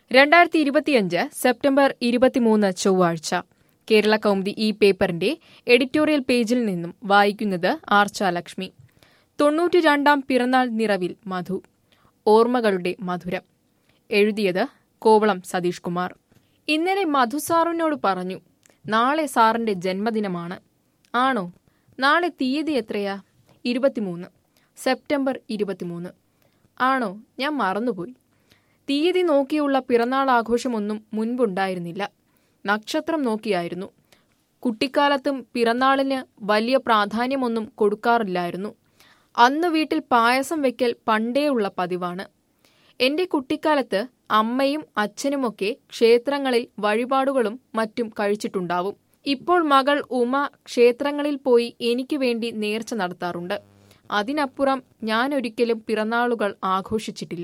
രണ്ടായിരത്തി ഇരുപത്തിയഞ്ച് സെപ്റ്റംബർ ഇരുപത്തിമൂന്ന് ചൊവ്വാഴ്ച കേരള കൗമുദി ഈ പേപ്പറിന്റെ എഡിറ്റോറിയൽ പേജിൽ നിന്നും വായിക്കുന്നത് ആർച്ചാലക്ഷ്മി തൊണ്ണൂറ്റി രണ്ടാം പിറന്നാൾ നിറവിൽ മധു ഓർമ്മകളുടെ മധുരം എഴുതിയത് കോവളം സതീഷ് കുമാർ ഇന്നലെ മധു സാറിനോട് പറഞ്ഞു നാളെ സാറിന്റെ ജന്മദിനമാണ് ആണോ നാളെ തീയതി എത്രയാ ഇരുപത്തിമൂന്ന് സെപ്റ്റംബർ ഇരുപത്തിമൂന്ന് ആണോ ഞാൻ മറന്നുപോയി തീയതി നോക്കിയുള്ള പിറന്നാൾ ആഘോഷമൊന്നും മുൻപുണ്ടായിരുന്നില്ല നക്ഷത്രം നോക്കിയായിരുന്നു കുട്ടിക്കാലത്തും പിറന്നാളിന് വലിയ പ്രാധാന്യമൊന്നും കൊടുക്കാറില്ലായിരുന്നു അന്ന് വീട്ടിൽ പായസം വെക്കൽ പണ്ടേയുള്ള പതിവാണ് എന്റെ കുട്ടിക്കാലത്ത് അമ്മയും അച്ഛനുമൊക്കെ ക്ഷേത്രങ്ങളിൽ വഴിപാടുകളും മറ്റും കഴിച്ചിട്ടുണ്ടാവും ഇപ്പോൾ മകൾ ഉമ ക്ഷേത്രങ്ങളിൽ പോയി എനിക്ക് വേണ്ടി നേർച്ച നടത്താറുണ്ട് അതിനപ്പുറം ഞാൻ ഒരിക്കലും പിറന്നാളുകൾ ആഘോഷിച്ചിട്ടില്ല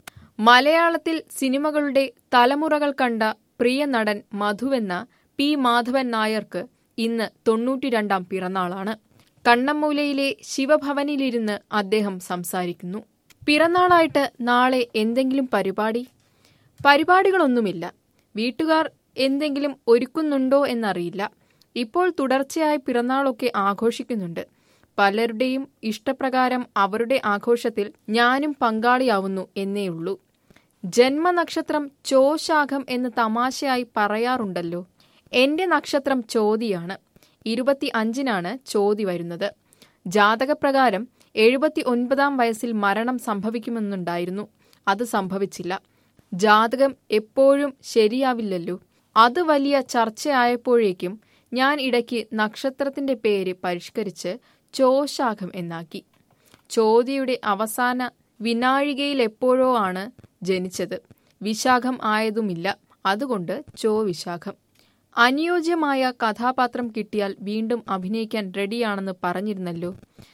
മലയാളത്തിൽ സിനിമകളുടെ തലമുറകൾ കണ്ട പ്രിയ നടൻ മധുവെന്ന പി മാധവൻ നായർക്ക് ഇന്ന് തൊണ്ണൂറ്റിരണ്ടാം പിറന്നാളാണ് കണ്ണമ്മൂലയിലെ ശിവഭവനിലിരുന്ന് അദ്ദേഹം സംസാരിക്കുന്നു പിറന്നാളായിട്ട് നാളെ എന്തെങ്കിലും പരിപാടി പരിപാടികളൊന്നുമില്ല വീട്ടുകാർ എന്തെങ്കിലും ഒരുക്കുന്നുണ്ടോ എന്നറിയില്ല ഇപ്പോൾ തുടർച്ചയായി പിറന്നാളൊക്കെ ആഘോഷിക്കുന്നുണ്ട് പലരുടെയും ഇഷ്ടപ്രകാരം അവരുടെ ആഘോഷത്തിൽ ഞാനും പങ്കാളിയാവുന്നു എന്നേയുള്ളൂ ജന്മനക്ഷത്രം ചോശാഖം എന്ന് തമാശയായി പറയാറുണ്ടല്ലോ എന്റെ നക്ഷത്രം ചോതിയാണ് ഇരുപത്തി അഞ്ചിനാണ് ചോതി വരുന്നത് ജാതകപ്രകാരം എഴുപത്തി ഒൻപതാം വയസ്സിൽ മരണം സംഭവിക്കുമെന്നുണ്ടായിരുന്നു അത് സംഭവിച്ചില്ല ജാതകം എപ്പോഴും ശരിയാവില്ലല്ലോ അത് വലിയ ചർച്ചയായപ്പോഴേക്കും ഞാൻ ഇടയ്ക്ക് നക്ഷത്രത്തിന്റെ പേര് പരിഷ്കരിച്ച് ചോശാഖം എന്നാക്കി ചോതിയുടെ അവസാന വിനാഴികയിലെപ്പോഴോ ആണ് ജനിച്ചത് വിശാഖം ആയതുമില്ല അതുകൊണ്ട് ചോ വിശാഖം അനുയോജ്യമായ കഥാപാത്രം കിട്ടിയാൽ വീണ്ടും അഭിനയിക്കാൻ റെഡിയാണെന്ന് പറഞ്ഞിരുന്നല്ലോ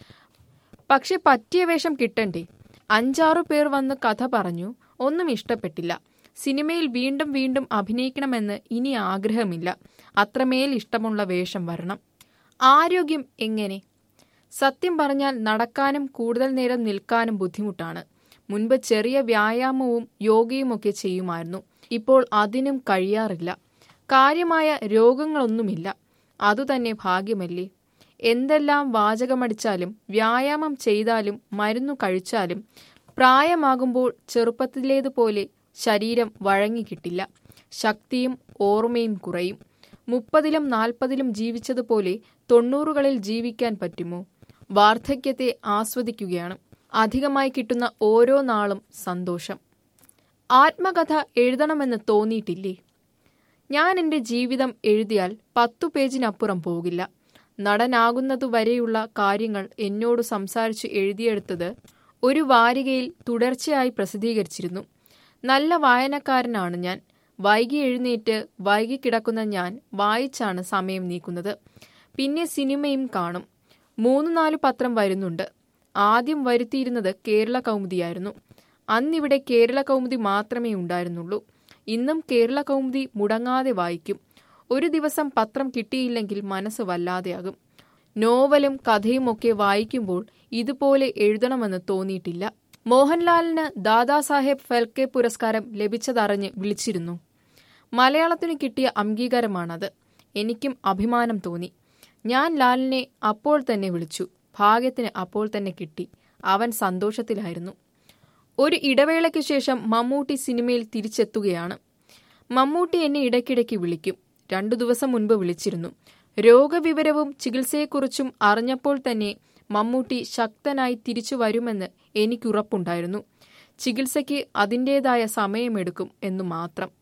പക്ഷെ പറ്റിയ വേഷം കിട്ടണ്ടേ അഞ്ചാറു പേർ വന്ന് കഥ പറഞ്ഞു ഒന്നും ഇഷ്ടപ്പെട്ടില്ല സിനിമയിൽ വീണ്ടും വീണ്ടും അഭിനയിക്കണമെന്ന് ഇനി ആഗ്രഹമില്ല അത്രമേൽ ഇഷ്ടമുള്ള വേഷം വരണം ആരോഗ്യം എങ്ങനെ സത്യം പറഞ്ഞാൽ നടക്കാനും കൂടുതൽ നേരം നിൽക്കാനും ബുദ്ധിമുട്ടാണ് മുൻപ് ചെറിയ വ്യായാമവും യോഗയുമൊക്കെ ചെയ്യുമായിരുന്നു ഇപ്പോൾ അതിനും കഴിയാറില്ല കാര്യമായ രോഗങ്ങളൊന്നുമില്ല അതുതന്നെ ഭാഗ്യമല്ലേ എന്തെല്ലാം വാചകമടിച്ചാലും വ്യായാമം ചെയ്താലും മരുന്നു കഴിച്ചാലും പ്രായമാകുമ്പോൾ ചെറുപ്പത്തിലേതുപോലെ ശരീരം വഴങ്ങിക്കിട്ടില്ല ശക്തിയും ഓർമ്മയും കുറയും മുപ്പതിലും നാൽപ്പതിലും ജീവിച്ചതുപോലെ തൊണ്ണൂറുകളിൽ ജീവിക്കാൻ പറ്റുമോ വാർദ്ധക്യത്തെ ആസ്വദിക്കുകയാണ് അധികമായി കിട്ടുന്ന ഓരോ നാളും സന്തോഷം ആത്മകഥ എഴുതണമെന്ന് തോന്നിയിട്ടില്ലേ ഞാൻ എൻ്റെ ജീവിതം എഴുതിയാൽ പത്തു പേജിനപ്പുറം പോകില്ല നടനാകുന്നതുവരെയുള്ള കാര്യങ്ങൾ എന്നോട് സംസാരിച്ച് എഴുതിയെടുത്തത് ഒരു വാരികയിൽ തുടർച്ചയായി പ്രസിദ്ധീകരിച്ചിരുന്നു നല്ല വായനക്കാരനാണ് ഞാൻ വൈകി എഴുന്നേറ്റ് വൈകി കിടക്കുന്ന ഞാൻ വായിച്ചാണ് സമയം നീക്കുന്നത് പിന്നെ സിനിമയും കാണും മൂന്ന് നാല് പത്രം വരുന്നുണ്ട് ആദ്യം വരുത്തിയിരുന്നത് കേരള കൗമുദിയായിരുന്നു അന്നിവിടെ കേരള കൗമുദി മാത്രമേ ഉണ്ടായിരുന്നുള്ളൂ ഇന്നും കേരള കൗമുദി മുടങ്ങാതെ വായിക്കും ഒരു ദിവസം പത്രം കിട്ടിയില്ലെങ്കിൽ മനസ്സ് വല്ലാതെയാകും നോവലും കഥയുമൊക്കെ വായിക്കുമ്പോൾ ഇതുപോലെ എഴുതണമെന്ന് തോന്നിയിട്ടില്ല മോഹൻലാലിന് ദാദാസാഹേബ് ഫെൽക്കെ പുരസ്കാരം ലഭിച്ചതറിഞ്ഞ് വിളിച്ചിരുന്നു മലയാളത്തിന് കിട്ടിയ അംഗീകാരമാണത് എനിക്കും അഭിമാനം തോന്നി ഞാൻ ലാലിനെ അപ്പോൾ തന്നെ വിളിച്ചു ഭാഗ്യത്തിന് അപ്പോൾ തന്നെ കിട്ടി അവൻ സന്തോഷത്തിലായിരുന്നു ഒരു ഇടവേളയ്ക്ക് ശേഷം മമ്മൂട്ടി സിനിമയിൽ തിരിച്ചെത്തുകയാണ് മമ്മൂട്ടി എന്നെ ഇടയ്ക്കിടയ്ക്ക് വിളിക്കും രണ്ടു ദിവസം മുൻപ് വിളിച്ചിരുന്നു രോഗവിവരവും ചികിത്സയെക്കുറിച്ചും അറിഞ്ഞപ്പോൾ തന്നെ മമ്മൂട്ടി ശക്തനായി തിരിച്ചു വരുമെന്ന് എനിക്കുറപ്പുണ്ടായിരുന്നു ചികിത്സയ്ക്ക് അതിൻ്റെതായ സമയമെടുക്കും എന്നു മാത്രം